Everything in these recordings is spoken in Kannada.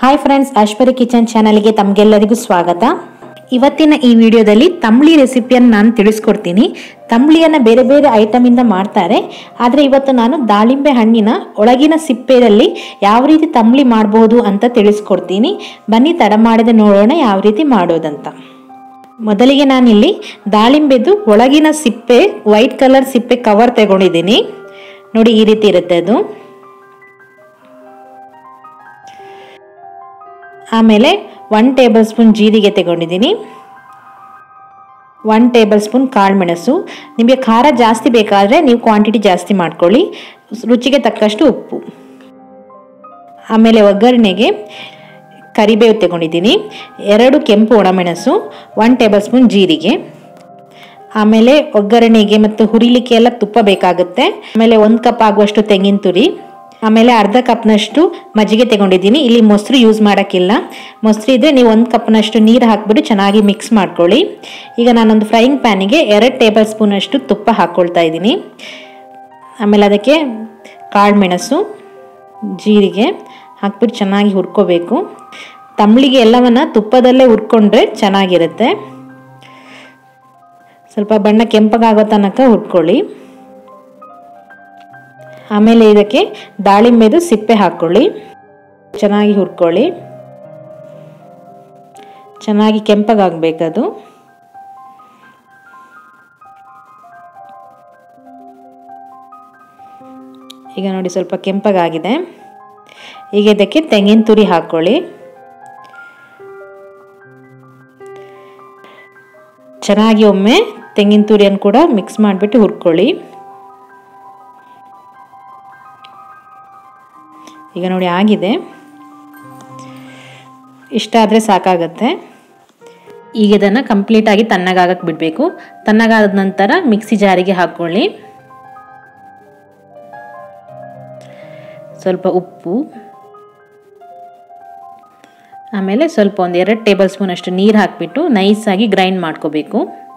ಹಾಯ್ ಫ್ರೆಂಡ್ಸ್ ಐಶ್ವರ್ಯ ಕಿಚನ್ ಚಾನಲ್ಗೆ ತಮಗೆಲ್ಲರಿಗೂ ಸ್ವಾಗತ ಇವತ್ತಿನ ಈ ವಿಡಿಯೋದಲ್ಲಿ ತಂಬ್ಳಿ ರೆಸಿಪಿಯನ್ನು ನಾನು ತಿಳಿಸ್ಕೊಡ್ತೀನಿ ತಂಬ್ಳಿಯನ್ನು ಬೇರೆ ಬೇರೆ ಐಟಮಿಂದ ಮಾಡ್ತಾರೆ ಆದರೆ ಇವತ್ತು ನಾನು ದಾಳಿಂಬೆ ಹಣ್ಣಿನ ಒಳಗಿನ ಸಿಪ್ಪೆಯಲ್ಲಿ ಯಾವ ರೀತಿ ತಂಬ್ಳಿ ಮಾಡಬಹುದು ಅಂತ ತಿಳಿಸ್ಕೊಡ್ತೀನಿ ಬನ್ನಿ ತಡ ಮಾಡದೆ ನೋಡೋಣ ಯಾವ ರೀತಿ ಮಾಡೋದಂತ ಮೊದಲಿಗೆ ನಾನಿಲ್ಲಿ ದಾಳಿಂಬೆದು ಒಳಗಿನ ಸಿಪ್ಪೆ ವೈಟ್ ಕಲರ್ ಸಿಪ್ಪೆ ಕವರ್ ತಗೊಂಡಿದ್ದೀನಿ ನೋಡಿ ಈ ರೀತಿ ಇರುತ್ತೆ ಅದು ಆಮೇಲೆ ಒನ್ ಟೇಬಲ್ ಸ್ಪೂನ್ ಜೀರಿಗೆ ತಗೊಂಡಿದ್ದೀನಿ ಒನ್ ಟೇಬಲ್ ಸ್ಪೂನ್ ಕಾಳುಮೆಣಸು ನಿಮಗೆ ಖಾರ ಜಾಸ್ತಿ ಬೇಕಾದರೆ ನೀವು ಕ್ವಾಂಟಿಟಿ ಜಾಸ್ತಿ ಮಾಡ್ಕೊಳ್ಳಿ ರುಚಿಗೆ ತಕ್ಕಷ್ಟು ಉಪ್ಪು ಆಮೇಲೆ ಒಗ್ಗರಣೆಗೆ ಕರಿಬೇವು ತಗೊಂಡಿದ್ದೀನಿ ಎರಡು ಕೆಂಪು ಒಣಮೆಣಸು ಒನ್ ಟೇಬಲ್ ಸ್ಪೂನ್ ಜೀರಿಗೆ ಆಮೇಲೆ ಒಗ್ಗರಣೆಗೆ ಮತ್ತು ಹುರಿಲಿಕ್ಕೆ ಎಲ್ಲ ತುಪ್ಪ ಬೇಕಾಗುತ್ತೆ ಆಮೇಲೆ ಒಂದು ಕಪ್ ಆಗುವಷ್ಟು ತೆಂಗಿನ ತುರಿ ಆಮೇಲೆ ಅರ್ಧ ಕಪ್ನಷ್ಟು ಮಜ್ಜಿಗೆ ತಗೊಂಡಿದ್ದೀನಿ ಇಲ್ಲಿ ಮೊಸರು ಯೂಸ್ ಮಾಡೋಕ್ಕಿಲ್ಲ ಮೊಸರು ಇದ್ದರೆ ನೀವು ಒಂದು ಕಪ್ನಷ್ಟು ನೀರು ಹಾಕ್ಬಿಟ್ಟು ಚೆನ್ನಾಗಿ ಮಿಕ್ಸ್ ಮಾಡ್ಕೊಳ್ಳಿ ಈಗ ನಾನೊಂದು ಫ್ರೈಯಿಂಗ್ ಪ್ಯಾನಿಗೆ ಎರಡು ಟೇಬಲ್ ಸ್ಪೂನಷ್ಟು ತುಪ್ಪ ಹಾಕ್ಕೊಳ್ತಾ ಇದ್ದೀನಿ ಆಮೇಲೆ ಅದಕ್ಕೆ ಕಾಳು ಮೆಣಸು ಜೀರಿಗೆ ಹಾಕ್ಬಿಟ್ಟು ಚೆನ್ನಾಗಿ ಹುರ್ಕೋಬೇಕು ತಂಬ್ಳಿಗೆ ಎಲ್ಲವನ್ನು ತುಪ್ಪದಲ್ಲೇ ಹುರ್ಕೊಂಡ್ರೆ ಚೆನ್ನಾಗಿರುತ್ತೆ ಸ್ವಲ್ಪ ಬಣ್ಣ ಕೆಂಪಗಾಗೋ ತನಕ ಹುರ್ಕೊಳ್ಳಿ ಆಮೇಲೆ ಇದಕ್ಕೆ ದಾಳಿಂಬೆದು ಸಿಪ್ಪೆ ಹಾಕ್ಕೊಳ್ಳಿ ಚೆನ್ನಾಗಿ ಹುರ್ಕೊಳ್ಳಿ ಚೆನ್ನಾಗಿ ಕೆಂಪಗಾಗಬೇಕದು ಈಗ ನೋಡಿ ಸ್ವಲ್ಪ ಕೆಂಪಗಾಗಿದೆ ಈಗ ಇದಕ್ಕೆ ತೆಂಗಿನ ತುರಿ ಹಾಕ್ಕೊಳ್ಳಿ ಚೆನ್ನಾಗಿ ಒಮ್ಮೆ ತೆಂಗಿನ ತುರಿಯನ್ನು ಕೂಡ ಮಿಕ್ಸ್ ಮಾಡಿಬಿಟ್ಟು ಹುರ್ಕೊಳ್ಳಿ ಈಗ ನೋಡಿ ಆಗಿದೆ ಇಷ್ಟ ಆದರೆ ಸಾಕಾಗತ್ತೆ ಈಗ ಇದನ್ನು ಕಂಪ್ಲೀಟಾಗಿ ತಣ್ಣಗಾಗಕ್ಕೆ ಬಿಡಬೇಕು ತಣ್ಣಗಾದ ನಂತರ ಮಿಕ್ಸಿ ಜಾರಿಗೆ ಹಾಕ್ಕೊಳ್ಳಿ ಸ್ವಲ್ಪ ಉಪ್ಪು ಆಮೇಲೆ ಸ್ವಲ್ಪ ಒಂದು ಎರಡು ಟೇಬಲ್ ಸ್ಪೂನ್ ಅಷ್ಟು ನೀರು ಹಾಕಿಬಿಟ್ಟು ನೈಸಾಗಿ ಗ್ರೈಂಡ್ ಮಾಡ್ಕೋಬೇಕು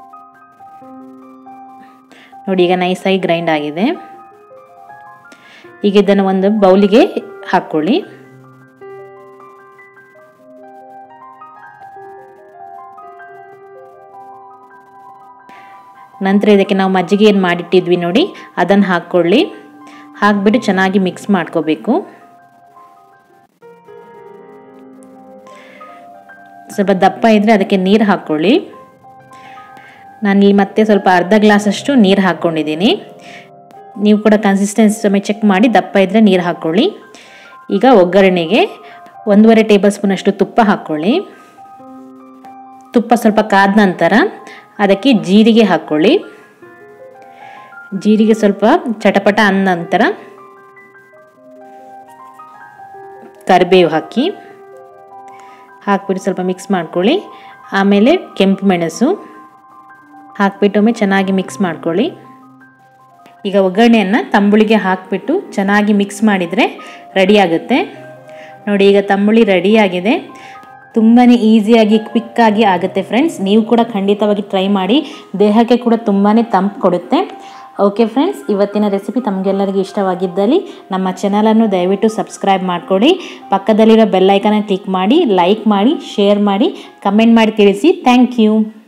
ನೋಡಿ ಈಗ ನೈಸಾಗಿ ಗ್ರೈಂಡ್ ಆಗಿದೆ ಈಗ ಇದನ್ನು ಒಂದು ಬೌಲಿಗೆ ಹಾಕ್ಕೊಳ್ಳಿ ನಂತರ ಇದಕ್ಕೆ ನಾವು ಮಜ್ಜಿಗೆ ಏನು ಮಾಡಿಟ್ಟಿದ್ವಿ ನೋಡಿ ಅದನ್ನು ಹಾಕ್ಕೊಳ್ಳಿ ಹಾಕ್ಬಿಟ್ಟು ಚೆನ್ನಾಗಿ ಮಿಕ್ಸ್ ಮಾಡ್ಕೋಬೇಕು ಸ್ವಲ್ಪ ದಪ್ಪ ಇದ್ದರೆ ಅದಕ್ಕೆ ನೀರು ಹಾಕ್ಕೊಳ್ಳಿ ನಾನಿಲ್ಲಿ ಮತ್ತೆ ಸ್ವಲ್ಪ ಅರ್ಧ ಗ್ಲಾಸಷ್ಟು ನೀರು ಹಾಕ್ಕೊಂಡಿದ್ದೀನಿ ನೀವು ಕೂಡ ಕನ್ಸಿಸ್ಟೆನ್ಸಿ ಸಮಯ ಚೆಕ್ ಮಾಡಿ ದಪ್ಪ ಇದ್ದರೆ ನೀರು ಹಾಕ್ಕೊಳ್ಳಿ ಈಗ ಒಗ್ಗರಣೆಗೆ ಒಂದೂವರೆ ಟೇಬಲ್ ಸ್ಪೂನಷ್ಟು ತುಪ್ಪ ಹಾಕ್ಕೊಳ್ಳಿ ತುಪ್ಪ ಸ್ವಲ್ಪ ಕಾದ ನಂತರ ಅದಕ್ಕೆ ಜೀರಿಗೆ ಹಾಕ್ಕೊಳ್ಳಿ ಜೀರಿಗೆ ಸ್ವಲ್ಪ ಚಟಪಟ ಅಂದ ನಂತರ ಕರಿಬೇವು ಹಾಕಿ ಹಾಕ್ಬಿಟ್ಟು ಸ್ವಲ್ಪ ಮಿಕ್ಸ್ ಮಾಡ್ಕೊಳ್ಳಿ ಆಮೇಲೆ ಕೆಂಪು ಮೆಣಸು ಹಾಕ್ಬಿಟ್ಟು ಒಮ್ಮೆ ಚೆನ್ನಾಗಿ ಮಿಕ್ಸ್ ಮಾಡ್ಕೊಳ್ಳಿ ಈಗ ಒಗ್ಗರಣೆಯನ್ನು ತಂಬುಳಿಗೆ ಹಾಕಿಬಿಟ್ಟು ಚೆನ್ನಾಗಿ ಮಿಕ್ಸ್ ಮಾಡಿದರೆ ರೆಡಿ ಆಗುತ್ತೆ ನೋಡಿ ಈಗ ತಂಬುಳಿ ರೆಡಿಯಾಗಿದೆ ತುಂಬಾ ಈಸಿಯಾಗಿ ಕ್ವಿಕ್ಕಾಗಿ ಆಗುತ್ತೆ ಫ್ರೆಂಡ್ಸ್ ನೀವು ಕೂಡ ಖಂಡಿತವಾಗಿ ಟ್ರೈ ಮಾಡಿ ದೇಹಕ್ಕೆ ಕೂಡ ತುಂಬಾ ತಂಪು ಕೊಡುತ್ತೆ ಓಕೆ ಫ್ರೆಂಡ್ಸ್ ಇವತ್ತಿನ ರೆಸಿಪಿ ತಮಗೆಲ್ಲರಿಗೂ ಇಷ್ಟವಾಗಿದ್ದಲ್ಲಿ ನಮ್ಮ ಚಾನಲನ್ನು ದಯವಿಟ್ಟು ಸಬ್ಸ್ಕ್ರೈಬ್ ಮಾಡಿಕೊಡಿ ಪಕ್ಕದಲ್ಲಿರೋ ಬೆಲ್ಲೈಕನ್ನ ಕ್ಲಿಕ್ ಮಾಡಿ ಲೈಕ್ ಮಾಡಿ ಶೇರ್ ಮಾಡಿ ಕಮೆಂಟ್ ಮಾಡಿ ತಿಳಿಸಿ ಥ್ಯಾಂಕ್ ಯು